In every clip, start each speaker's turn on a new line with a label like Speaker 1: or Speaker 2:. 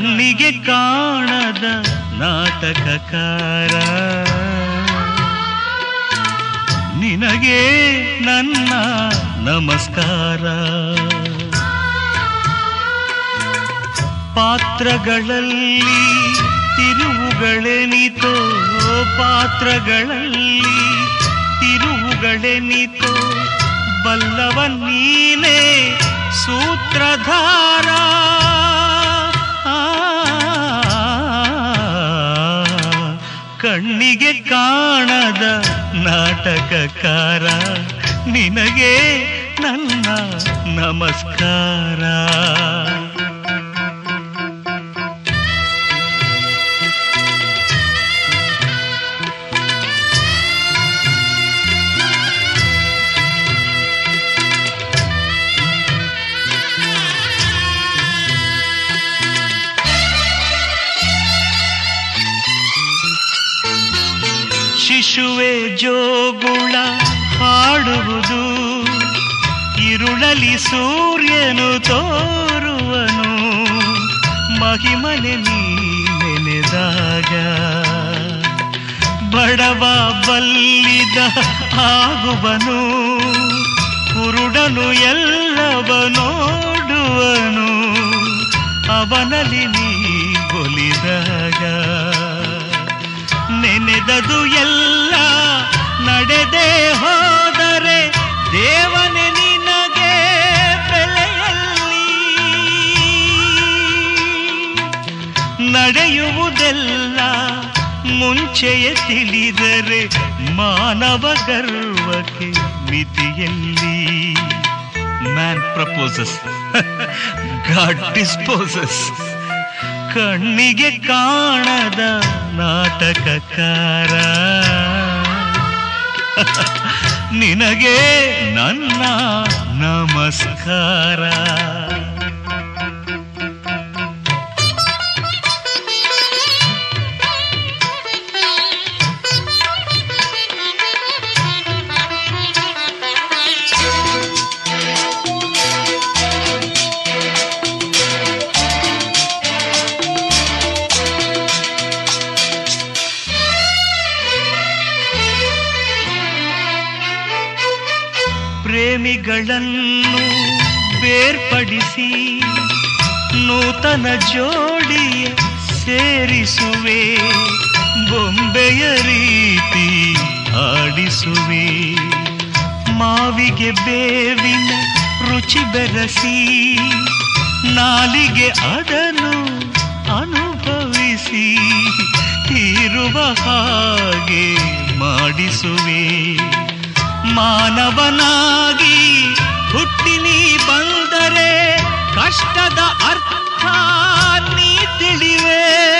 Speaker 1: ಕಣ್ಣಿಗೆ ಕಾಣದ ನಾಟಕಕಾರ ನಿನಗೆ ನನ್ನ ನಮಸ್ಕಾರ ಪಾತ್ರಗಳಲ್ಲಿ ತಿರುವುಗಳೆನಿತೋ ಪಾತ್ರಗಳಲ್ಲಿ ತಿರುವುಗಳೆನಿತೋ ಬಲ್ಲವ ನೀನೇ ಸೂತ್ರಧಾರ ಆ, ಕಣ್ಣಿಗೆ ಕಾಣದ ನಾಟಕಕಾರ ನಿನಗೆ ನನ್ನ ನಮಸ್ಕಾರ ಶಿಶುವೆ ಜೋಗುಳ ಹಾಡುವುದು ಇರುಳಲಿ ಸೂರ್ಯನು ತೋರುವನು ಮಹಿಮನೆ ನೀ ನೆನೆದಾಗ ಬಡವ ಬಲ್ಲಿದ ಆಗುವನು ಕುರುಡನು ಎಲ್ಲವ ನೋಡುವನು ಅವನಲ್ಲಿ ನೀ ಒಲಿದಾಗ ನೆನೆದದು ಎಲ್ಲ ನಡೆದೇ ಹೋದರೆ ದೇವನೇ ನಿನಗೆ ಬೆಲೆಯಲ್ಲಿ ನಡೆಯುವುದೆಲ್ಲ ಮುಂಚೆಯೇ ತಿಳಿದರೆ ಮಾನವ ಗರ್ವಕ್ಕೆ ಮಿತಿಯಲ್ಲಿ ಮ್ಯಾನ್ ಪ್ರಪೋಸಸ್ ಗಾಡ್ ಡಿಸ್ಪೋಸಸ್ ಕಣ್ಣಿಗೆ ಕಾಣದ ನಾಟಕಕಾರ ನಿನಗೆ ನನ್ನ ನಮಸ್ಕಾರ ಪ್ರೇಮಿಗಳನ್ನು ಬೇರ್ಪಡಿಸಿ ನೂತನ ಜೋಡಿಯ ಸೇರಿಸುವೆ ಬೊಂಬೆಯ ರೀತಿ ಆಡಿಸುವೆ ಮಾವಿಗೆ ಬೇವಿನ ರುಚಿ ಬೆರಸಿ ನಾಲಿಗೆ ಅದನ್ನು ಅನುಭವಿಸಿ ಇರುವ ಹಾಗೆ ಮಾಡಿಸುವೆ ಮಾನವನಾಗಿ ಹುಟ್ಟಿ ನೀ ಬಂದರೆ ಕಷ್ಟದ ಅರ್ಥ ನೀ ತಿಳಿವೆ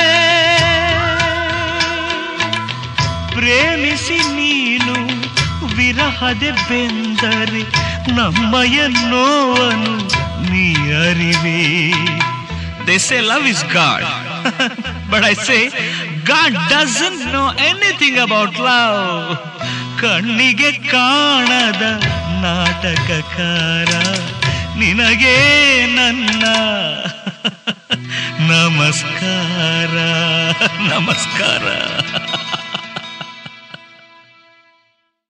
Speaker 1: ಪ್ರೇಮಿಸಿ ನೀನು ವಿರಹದೆ ಬೆಂದರೆ ನಮ್ಮಯ ನೋವನ್ನು ನೀ ಅರಿವೆ They say love is God. but I say God doesn't know anything about love. ಕಣ್ಣಿಗೆ ಕಾಣದ ನಾಟಕಕಾರ ನಿನಗೆ ನನ್ನ ನಮಸ್ಕಾರ ನಮಸ್ಕಾರ